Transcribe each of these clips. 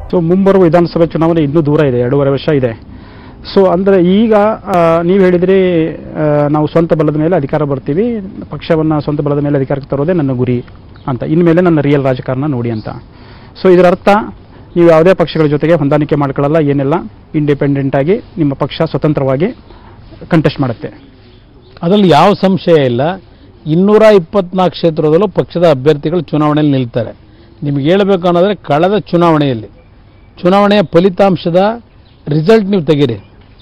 So ಮುಂಬರುವ ವಿಧಾನಸಭೆ ಚುನಾವಣೆ ಇನ್ನೂ ದೂರ ಇದೆ ಎರಡೂವರೆ ವರ್ಷ ಇದೆ ಸೊ ಅಂದರೆ ಈಗ ನೀವು ಹೇಳಿದ್ರಿ ಆ, ನಾವು ಸ್ವಂತ ಬಲದ ಮೇಲೆ ಅಧಿಕಾರ ಬರ್ತೀವಿ ಪಕ್ಷವನ್ನು ಸ್ವಂತ ಬಲದ ಮೇಲೆ ಅಧಿಕಾರಕ್ಕೆ ತರೋದೇ ನನ್ನ ಗುರಿ ಅಂತ ಇನ್ಮೇಲೆ ನನ್ನ ರಿಯಲ್ ರಾಜಕಾರಣ ನೋಡಿ ಅಂತ ಸೊ ಇದರ ಅರ್ಥ ನೀವು ಯಾವುದೇ ಪಕ್ಷಗಳ ಜೊತೆಗೆ ಹೊಂದಾಣಿಕೆ ಮಾಡ್ಕೊಳ್ಳಲ್ಲ ಏನೆಲ್ಲ ಇಂಡಿಪೆಂಡೆಂಟ್ ಆಗಿ ನಿಮ್ಮ ಪಕ್ಷ ಸ್ವತಂತ್ರವಾಗಿ ಕಂಟೆಸ್ಟ್ ಮಾಡುತ್ತೆ ಅದರಲ್ಲಿ ಯಾವ ಸಂಶಯ ಇಲ್ಲ ಇನ್ನೂರ ಇಪ್ಪತ್ನಾಲ್ಕು ಕ್ಷೇತ್ರದಲ್ಲೂ ಪಕ್ಷದ ಅಭ್ಯರ್ಥಿಗಳು ಚುನಾವಣೆಯಲ್ಲಿ ನಿಲ್ತಾರೆ ನಿಮ್ಗೆ ಹೇಳಬೇಕು ಅನ್ನೋದ್ರೆ ಕಳೆದ ಚುನಾವಣೆಯಲ್ಲಿ ಚುನಾವಣೆಯ ಫಲಿತಾಂಶದ ರಿಸಲ್ಟ್ ನೀವು ತೆಗೀರಿ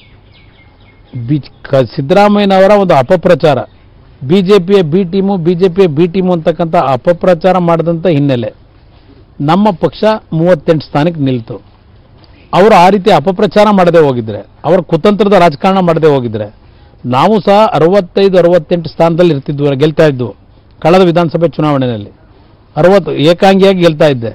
ಬಿ ಕ ಸಿದ್ದರಾಮಯ್ಯನವರ ಒಂದು ಅಪಪ್ರಚಾರ ಬಿ ಜೆ ಪಿಯ ಬಿ ಟೀಮು ಬಿ ಜೆ ಪಿಯ ಬಿ ಟೀಮು ಅಂತಕ್ಕಂಥ ಅಪಪ್ರಚಾರ ಮಾಡಿದಂಥ ಹಿನ್ನೆಲೆ ನಮ್ಮ ಪಕ್ಷ ಮೂವತ್ತೆಂಟು ಸ್ಥಾನಕ್ಕೆ ನಿಲ್ತು ಅವರು ಆ ರೀತಿ ಅಪಪ್ರಚಾರ ಮಾಡದೆ ಹೋಗಿದ್ರೆ ಅವರ ಕುತಂತ್ರದ ರಾಜಕಾರಣ ಮಾಡದೆ ಹೋಗಿದ್ರೆ ನಾವು ಸಹ ಅರವತ್ತೈದು ಅರವತ್ತೆಂಟು ಸ್ಥಾನದಲ್ಲಿ ಇರ್ತಿದ್ವು ಗೆಲ್ತಾ ಇದ್ವು ಕಳೆದ ವಿಧಾನಸಭೆ ಚುನಾವಣೆಯಲ್ಲಿ ಅರವತ್ತು ಏಕಾಂಗಿಯಾಗಿ ಗೆಲ್ತಾ ಇದ್ದೆ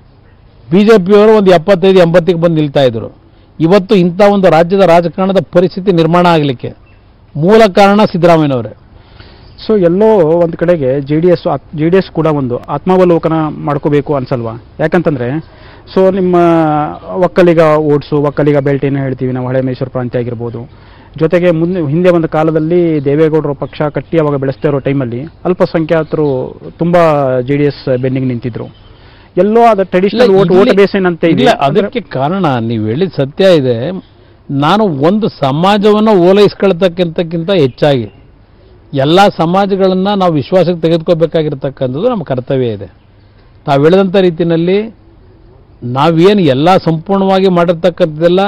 ಬಿ ಜೆ ಪಿಯವರು ಒಂದು ಎಪ್ಪತ್ತೈದು ಎಂಬತ್ತಿಗೆ ಬಂದು ನಿಲ್ತಾ ಇದ್ರು ಇವತ್ತು ಇಂಥ ಒಂದು ರಾಜ್ಯದ ರಾಜಕಾರಣದ ಪರಿಸ್ಥಿತಿ ನಿರ್ಮಾಣ ಆಗಲಿಕ್ಕೆ ಮೂಲ ಕಾರಣ ಸಿದ್ದರಾಮಯ್ಯನವರೇ ಸೊ ಎಲ್ಲೋ ಒಂದು ಕಡೆಗೆ J D S J D S ಕೂಡ ಒಂದು ಆತ್ಮಾವಲೋಕನ ಮಾಡ್ಕೋಬೇಕು ಅನ್ಸಲ್ವಾ ಯಾಕಂತಂದ್ರೆ ಸೊ ನಿಮ್ಮ ಒಕ್ಕಲಿಗ ಓಟ್ಸು ಒಕ್ಕಲಿಗ ಬೆಲ್ಟ್ ಏನು ಹೇಳ್ತೀವಿ ನಾವು ಹಳೆ ಮೈಸೂರು ಪ್ರಾಂತ್ಯ ಆಗಿರ್ಬೋದು ಜೊತೆಗೆ ಮುಂದೆ ಹಿಂದೆ ಒಂದು ಕಾಲದಲ್ಲಿ ದೇವೇಗೌಡರ ಪಕ್ಷ ಕಟ್ಟಿ ಅವಾಗ ಬೆಳೆಸ್ತಾ ಇರೋ ಟೈಮಲ್ಲಿ ಅಲ್ಪಸಂಖ್ಯಾತರು ತುಂಬ ಜೆ ಡಿ ಎಸ್ ಬೆನ್ನಿಗೆ ನಿಂತಿದ್ರು ಎಲ್ಲೋ ಅದು ಟ್ರೆಡಿಷನಲ್ ವೋಟ್ ವೋಟ್ ಬೇಸ್ ಏನಂತ ಇದೆ ಇಲ್ಲ ಅದಕ್ಕೆ ಕಾರಣ ನೀವು ಹೇಳಿದ ಸತ್ಯ ಇದೆ ನಾನು ಒಂದು ಸಮಾಜವನ್ನು ಓಲೈಸ್ಕೊಳ್ತಕ್ಕಂತಕ್ಕಿಂತ ಹೆಚ್ಚಾಗಿ ಎಲ್ಲ ಸಮಾಜಗಳನ್ನು ನಾವು ವಿಶ್ವಾಸಕ್ಕೆ ತೆಗೆದುಕೋಬೇಕಾಗಿರ್ತಕ್ಕಂಥದ್ದು ನಮ್ಮ ಕರ್ತವ್ಯ ಇದೆ ನಾವು ಹೇಳಿದಂಥ ರೀತಿಯಲ್ಲಿ ನಾವೇನು ಎಲ್ಲ ಸಂಪೂರ್ಣವಾಗಿ ಮಾಡಿರ್ತಕ್ಕಂಥದ್ದೆಲ್ಲ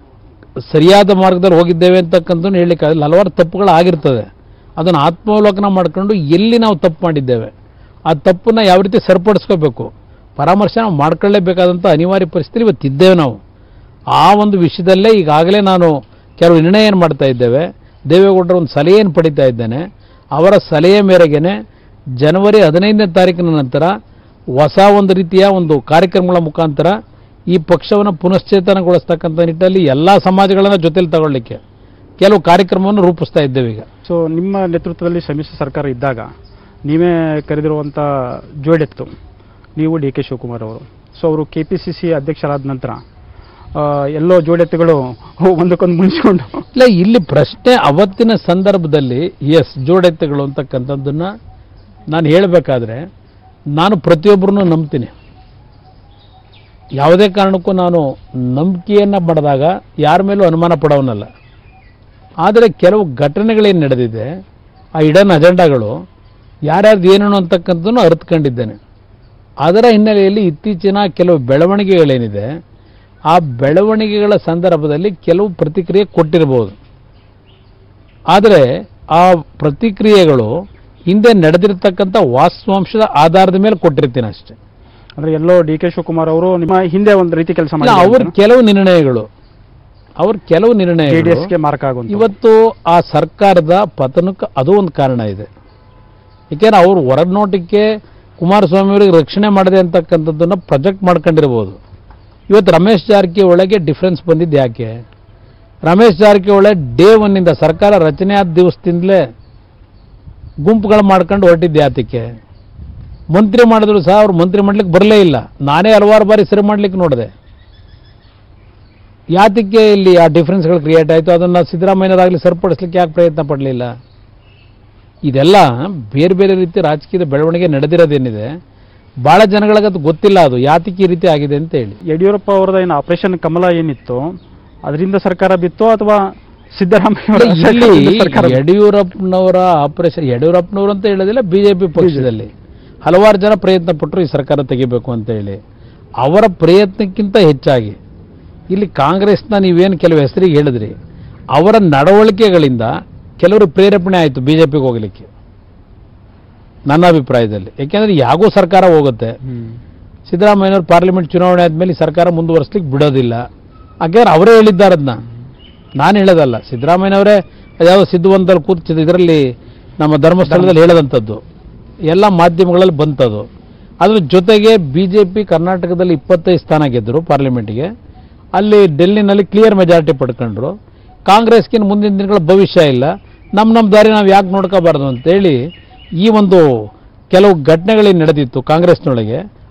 ಸರಿಯಾದ ಮಾರ್ಗದಲ್ಲಿ ಹೋಗಿದ್ದೇವೆ ಅಂತಕ್ಕಂಥದ್ದು ಹೇಳಲಿಕ್ಕಾಗಲ್ಲ ಹಲವಾರು ತಪ್ಪುಗಳು ಆಗಿರ್ತದೆ ಅದನ್ನು ಆತ್ಮಾವಲೋಕನ ಮಾಡ್ಕೊಂಡು ಎಲ್ಲಿ ನಾವು ತಪ್ಪು ಮಾಡಿದ್ದೇವೆ ಆ ತಪ್ಪನ್ನ ಯಾವ ರೀತಿ ಸರಿಪಡಿಸ್ಕೋಬೇಕು ಪರಾಮರ್ಶೆ ನಾವು ಮಾಡ್ಕೊಳ್ಳೇಬೇಕಾದಂಥ ಅನಿವಾರ್ಯ ಪರಿಸ್ಥಿತಿ ಇವತ್ತಿದ್ದೇವೆ ನಾವು ಆ ಒಂದು ವಿಷಯದಲ್ಲೇ ಈಗಾಗಲೇ ನಾನು ಕೆಲವು ನಿರ್ಣಯ ಏನು ಮಾಡ್ತಾ ಇದ್ದೇವೆ ದೇವೇಗೌಡರ ಒಂದು ಸಲಹೆಯನ್ನು ಪಡಿತಾ ಇದ್ದೇನೆ ಅವರ ಸಲಹೆ ಮೇರೆಗೆನೆ ಜನವರಿ ಹದಿನೈದನೇ ತಾರೀಕಿನ ನಂತರ ಹೊಸ ಒಂದು ರೀತಿಯ ಒಂದು ಕಾರ್ಯಕ್ರಮಗಳ ಮುಖಾಂತರ ಈ ಪಕ್ಷವನ್ನು ಪುನಶ್ಚೇತನಗೊಳಿಸ್ತಕ್ಕಂಥ ನಿಟ್ಟಲ್ಲಿ ಎಲ್ಲ ಸಮಾಜಗಳನ್ನು ಜೊತೆಲಿ ತಗೊಳ್ಳಿಕ್ಕೆ ಕೆಲವು ಕಾರ್ಯಕ್ರಮವನ್ನು ರೂಪಿಸ್ತಾ ಇದ್ದೇವೆ ಈಗ ಸೊ ನಿಮ್ಮ ನೇತೃತ್ವದಲ್ಲಿ ಸಮ್ಮಿಶ್ರ ಸರ್ಕಾರ ಇದ್ದಾಗ ನೀವೇ ಕರೆದಿರುವಂಥ ಜೋಡೆತ್ತು ನೀವು ಡಿ ಕೆ ಶಿವಕುಮಾರ್ ಅವರು ಸೊ ಅವರು ಕೆ ಪಿ ಸಿ ಸಿ ಅಧ್ಯಕ್ಷರಾದ ನಂತರ ಆ, ಎಲ್ಲೋ ಜೋಡೆತ್ತುಗಳು ಒಂದಕ್ಕೊಂದು ಮುಗಿಸ್ಕೊಂಡು ಇಲ್ಲ ಇಲ್ಲಿ ಪ್ರಶ್ನೆ ಅವತ್ತಿನ ಸಂದರ್ಭದಲ್ಲಿ ಎಸ್ ಜೋಡೆತ್ತುಗಳು ಅಂತಕ್ಕಂಥದ್ದನ್ನು ನಾನು ಹೇಳಬೇಕಾದ್ರೆ ನಾನು ಪ್ರತಿಯೊಬ್ಬರನ್ನು ನಂಬ್ತೀನಿ ಯಾವುದೇ ಕಾರಣಕ್ಕೂ ನಾನು ನಂಬಿಕೆಯನ್ನು ಪಡೆದಾಗ ಯಾರ ಮೇಲೂ ಅನುಮಾನ ಪಡೋನಲ್ಲ ಆದರೆ ಕೆಲವು ಘಟನೆಗಳೇನು ನಡೆದಿದೆ ಆ ಇಡನ್ ಅಜೆಂಡಾಗಳು ಯಾರ್ಯಾರ್ದು ಏನೇನು ಅಂತಕ್ಕಂಥದ್ದನ್ನು ಅರಿತುಕೊಂಡಿದ್ದೇನೆ ಅದರ ಹಿನ್ನೆಲೆಯಲ್ಲಿ ಇತ್ತೀಚಿನ ಕೆಲವು ಬೆಳವಣಿಗೆಗಳೇನಿದೆ ಆ ಬೆಳವಣಿಗೆಗಳ ಸಂದರ್ಭದಲ್ಲಿ ಕೆಲವು ಪ್ರತಿಕ್ರಿಯೆ ಕೊಟ್ಟಿರಬಹುದು ಆದರೆ ಆ ಪ್ರತಿಕ್ರಿಯೆಗಳು ಹಿಂದೆ ನಡೆದಿರ್ತಕ್ಕಂಥ ವಾಸ್ತವಾಂಶದ ಆಧಾರದ ಮೇಲೆ ಕೊಟ್ಟಿರ್ತೀನಿ ಅಷ್ಟೇ ಅಂದ್ರೆ ಎಲ್ಲೋ ಡಿ ಕೆ ಶಿವಕುಮಾರ್ ಅವರು ನಿಮ್ಮ ಹಿಂದೆ ಒಂದು ರೀತಿ ಕೆಲಸ ಇಲ್ಲ, ಅವ್ರ ಮಾಡಿ ಕೆಲವು ನಿರ್ಣಯಗಳು ಅವ್ರ ಕೆಲವು ಜೆ ಡಿ ನಿರ್ಣಯಗಳು ಎಸ್ಗೆ ಮಾರ್ಕ್ ಆಗುವಂತ ಇವತ್ತು ಆ ಸರ್ಕಾರದ ಪತನಕ್ಕೆ ಅದು ಒಂದು ಕಾರಣ ಇದೆ ಏಕೆಂದ್ರೆ ಅವರು ಹೊರನೋಟಕ್ಕೆ ಕುಮಾರಸ್ವಾಮಿ ಅವರಿಗೆ ರಕ್ಷಣೆ ಮಾಡಿದೆ ಅಂತಕ್ಕಂಥದ್ದನ್ನು ಪ್ರೊಜೆಕ್ಟ್ ಮಾಡ್ಕೊಂಡಿರ್ಬೋದು ಇವತ್ತು ರಮೇಶ್ ಜಾರಕಿಹೊಳಿಗೆ ಡಿಫ್ರೆನ್ಸ್ ಬಂದಿದ್ದು ಯಾಕೆ ರಮೇಶ್ ಜಾರಕಿಹೊಳಿ ಡೇ ಒನ್ನಿಂದ ಸರ್ಕಾರ ರಚನೆ ಆದ ದಿವಸದಿಂದಲೇ ಗುಂಪುಗಳು ಮಾಡ್ಕೊಂಡು ಹೊರಟಿದ್ದು ಯಾತಕ್ಕೆ ಮಂತ್ರಿ ಮಾಡಿದ್ರು ಸಹ ಅವ್ರು ಮಂತ್ರಿ ಮಾಡ್ಲಿಕ್ಕೆ ಬರಲೇ ಇಲ್ಲ ನಾನೇ ಹಲವಾರು ಬಾರಿ ಸರಿ ಮಾಡ್ಲಿಕ್ಕೆ ನೋಡಿದೆ ಯಾತಕ್ಕೆ ಇಲ್ಲಿ ಆ ಡಿಫ್ರೆನ್ಸ್ಗಳು ಕ್ರಿಯೇಟ್ ಆಯಿತು ಅದನ್ನು ಸಿದ್ದರಾಮಯ್ಯರಾಗಲಿ ಸರಿಪಡಿಸ್ಲಿಕ್ಕೆ ಯಾಕೆ ಪ್ರಯತ್ನ ಪಡಲಿಲ್ಲ ಇದೆಲ್ಲ ಬೇರೆ ಬೇರೆ ರೀತಿ ರಾಜಕೀಯದ ಬೆಳವಣಿಗೆ ನಡೆದಿರೋದೇನಿದೆ ಭಾಳ ಜನಗಳಿಗೆ ಅದು ಗೊತ್ತಿಲ್ಲ ಅದು ಯಾತಕ್ಕೆ ಈ ರೀತಿ ಆಗಿದೆ ಅಂತ ಹೇಳಿ ಯಡಿಯೂರಪ್ಪ ಅವರದ ಏನು ಆಪರೇಷನ್ ಕಮಲ ಏನಿತ್ತು ಅದರಿಂದ ಸರ್ಕಾರ ಬಿತ್ತೋ ಅಥವಾ ಸಿದ್ದರಾಮಯ್ಯ ಅವರ ಇಲ್ಲಿ ಸರ್ಕಾರದಿಂದ ಸರ್ಕಾರ ಬಿತ್ತೋ? ಯಡಿಯೂರಪ್ಪನವರ ಆಪರೇಷನ್ ಯಡಿಯೂರಪ್ಪನವರು ಅಂತ ಹೇಳೋದಿಲ್ಲ ಬಿಜೆಪಿ ಪಕ್ಷದಲ್ಲಿ ಹಲವಾರು ಜನ ಪ್ರಯತ್ನ ಪಟ್ಟರು ಈ ಸರ್ಕಾರ ತೆಗಿಬೇಕು ಅಂತ ಹೇಳಿ ಅವರ ಪ್ರಯತ್ನಕ್ಕಿಂತ ಹೆಚ್ಚಾಗಿ ಇಲ್ಲಿ ಕಾಂಗ್ರೆಸ್ನ ನೀವೇನು ಕೆಲವು ಹೆಸರಿಗೆ ಹೇಳಿದ್ರಿ ಅವರ ನಡವಳಿಕೆಗಳಿಂದ ಕೆಲವರು ಪ್ರೇರೇಪಣೆ ಆಯಿತು ಬಿಜೆಪಿಗೆ ಹೋಗಲಿಕ್ಕೆ ನನ್ನ ಅಭಿಪ್ರಾಯದಲ್ಲಿ ಯಾಕೆಂದ್ರೆ ಯಾಗೋ ಸರ್ಕಾರ ಹೋಗುತ್ತೆ ಹ್ಮ್. ಸಿದ್ದರಾಮಯ್ಯನವರು ಪಾರ್ಲಿಮೆಂಟ್ ಚುನಾವಣೆ ಆದಮೇಲೆ ಈ ಸರ್ಕಾರ ಮುಂದುವರಿಸ್ಲಿಕ್ಕೆ ಬಿಡೋದಿಲ್ಲ ಹಾಗಾದ್ರೆ ಅವರೇ ಹೇಳಿದ್ದಾರೆ ಅದನ್ನ ನಾನು ಹೇಳೋದಲ್ಲ ಸಿದ್ದರಾಮಯ್ಯನವರೇ ಯಾವುದೋ ಸಿದ್ಧವಂತಲ್ಲಿ ಕೂತ್ ಇದರಲ್ಲಿ ನಮ್ಮ ಧರ್ಮಸ್ಥಳದಲ್ಲಿ ಹೇಳದಂಥದ್ದು ಎಲ್ಲ ಮಾಧ್ಯಮಗಳಲ್ಲಿ ಬಂತದು ಅದ್ರ ಜೊತೆಗೆ ಬಿ ಜೆ ಪಿ ಕರ್ನಾಟಕದಲ್ಲಿ ಇಪ್ಪತ್ತೈದು ಸ್ಥಾನ ಗೆದ್ದರು ಪಾರ್ಲಿಮೆಂಟ್ಗೆ ಅಲ್ಲಿ ಡೆಲ್ಲಿನಲ್ಲಿ ಕ್ಲಿಯರ್ ಮೆಜಾರಿಟಿ ಪಡ್ಕೊಂಡ್ರು ಕಾಂಗ್ರೆಸ್ಗಿನ ಮುಂದಿನ ದಿನಗಳ ಭವಿಷ್ಯ ಇಲ್ಲ ನಮ್ಮ ನಮ್ಮ ದಾರಿ ನಾವು ಯಾಕೆ ನೋಡ್ಕೋಬಾರ್ದು ಅಂತೇಳಿ ಈ ಒಂದು ಕೆಲವು ಘಟನೆಗಳೇನು ನಡೆದಿತ್ತು ಕಾಂಗ್ರೆಸ್ನೊಳಗೆ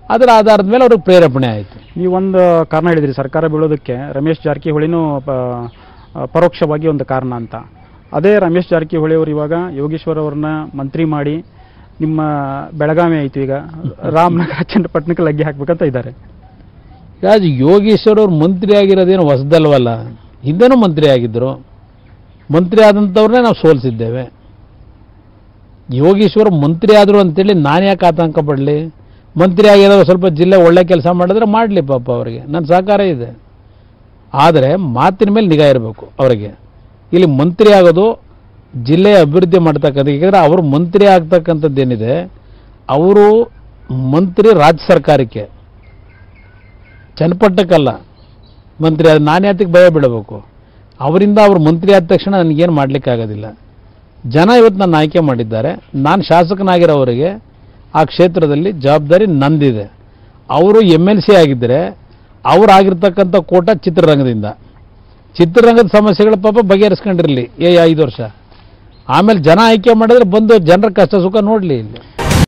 ಅದರ ಆಧಾರದ ಮೇಲೆ ಅವ್ರಿಗೆ ಪ್ರೇರೇಪಣೆ ಆಯಿತು ನೀವೊಂದು ಕಾರಣ ಹೇಳಿದ್ರಿ ಸರ್ಕಾರ ಬೀಳೋದಕ್ಕೆ ರಮೇಶ್ ಜಾರಕಿಹೊಳಿನೂ ಪ- ಪರೋಕ್ಷವಾಗಿ ಒಂದು ಕಾರಣ ಅಂತ ಅದೇ ರಮೇಶ್ ಜಾರಕಿಹೊಳಿ ಅವರು ಇವಾಗ ಯೋಗೇಶ್ವರ್ ಅವ್ರನ್ನ ಮಂತ್ರಿ ಮಾಡಿ ನಿಮ್ಮ ಬೆಳಗಾವಿ ಆಯಿತು ಈಗ ರಾಮನಗರ ಚನ್ನಪಟ್ಟಣಕ್ಕೆ ಲಗ್ಗೆ ಹಾಕ್ಬೇಕಂತ ಇದ್ದಾರೆ ರಾಜ್ ಯೋಗೇಶ್ವರ್ ಅವ್ರು ಮಂತ್ರಿ ಆಗಿರೋದೇನು ಹೊಸದಲ್ವಲ್ಲ ಹಿಂದೆನೂ ಮಂತ್ರಿ ಆಗಿದ್ದರು ಮಂತ್ರಿ ಆದಂಥವ್ರನ್ನೇ ನಾವು ಸೋಲಿಸಿದ್ದೇವೆ ಯೋಗೇಶ್ವರ್ ಮಂತ್ರಿ ಆದರು ಅಂತೇಳಿ ನಾನು ಯಾಕೆ ಆತಂಕ ಪಡಲಿ ಮಂತ್ರಿ ಆಗಿರೋರು ಸ್ವಲ್ಪ ಜಿಲ್ಲೆ ಒಳ್ಳೆ ಕೆಲಸ ಮಾಡಿದ್ರೆ ಮಾಡಲಿ ಪಾಪ ಅವರಿಗೆ ನನ್ನ ಸಹಕಾರ ಇದೆ ಆದರೆ ಮಾತಿನ ಮೇಲೆ ನಿಗಾ ಇರಬೇಕು ಅವರಿಗೆ ಇಲ್ಲಿ ಮಂತ್ರಿ ಆಗೋದು ಜಿಲ್ಲೆಯ ಅಭಿವೃದ್ಧಿ ಮಾಡ್ತಕ್ಕಂಥ ಯಾಕಂದರೆ ಅವರು ಮಂತ್ರಿ ಆಗ್ತಕ್ಕಂಥದ್ದೇನಿದೆ ಅವರು ಮಂತ್ರಿ ರಾಜ್ಯ ಸರ್ಕಾರಕ್ಕೆ ಚನ್ನಪಟ್ಟಕ್ಕಲ್ಲ ಮಂತ್ರಿ ಅದು ನಾನು ಯಾತಕ್ಕೆ ಭಯ ಬೀಳಬೇಕು ಅವರಿಂದ ಅವ್ರು ಮಂತ್ರಿ ಆದ ತಕ್ಷಣ ನನಗೇನು ಮಾಡಲಿಕ್ಕಾಗೋದಿಲ್ಲ ಜನ ಇವತ್ತು ನನ್ನ ಆಯ್ಕೆ ಮಾಡಿದ್ದಾರೆ ನಾನು ಶಾಸಕನಾಗಿರೋವರಿಗೆ ಆ ಕ್ಷೇತ್ರದಲ್ಲಿ ಜವಾಬ್ದಾರಿ ನಂದಿದೆ ಅವರು ಎಮ್ ಎಲ್ ಸಿ ಆಗಿದ್ದರೆ ಅವ್ರು ಆಗಿರ್ತಕ್ಕಂಥ ಕೋಟ ಚಿತ್ರರಂಗದಿಂದ ಚಿತ್ರರಂಗದ ಸಮಸ್ಯೆಗಳ ಪಾಪ ಬಗೆಹರಿಸ್ಕೊಂಡಿರಲಿ ಏ ಐದು ವರ್ಷ ಆಮೇಲೆ ಜನ ಆಯ್ಕೆ ಮಾಡಿದ್ರೆ ಬಂದು ಜನರ ಕಷ್ಟ ಸುಖ ನೋಡಲಿ ಇಲ್ಲಿ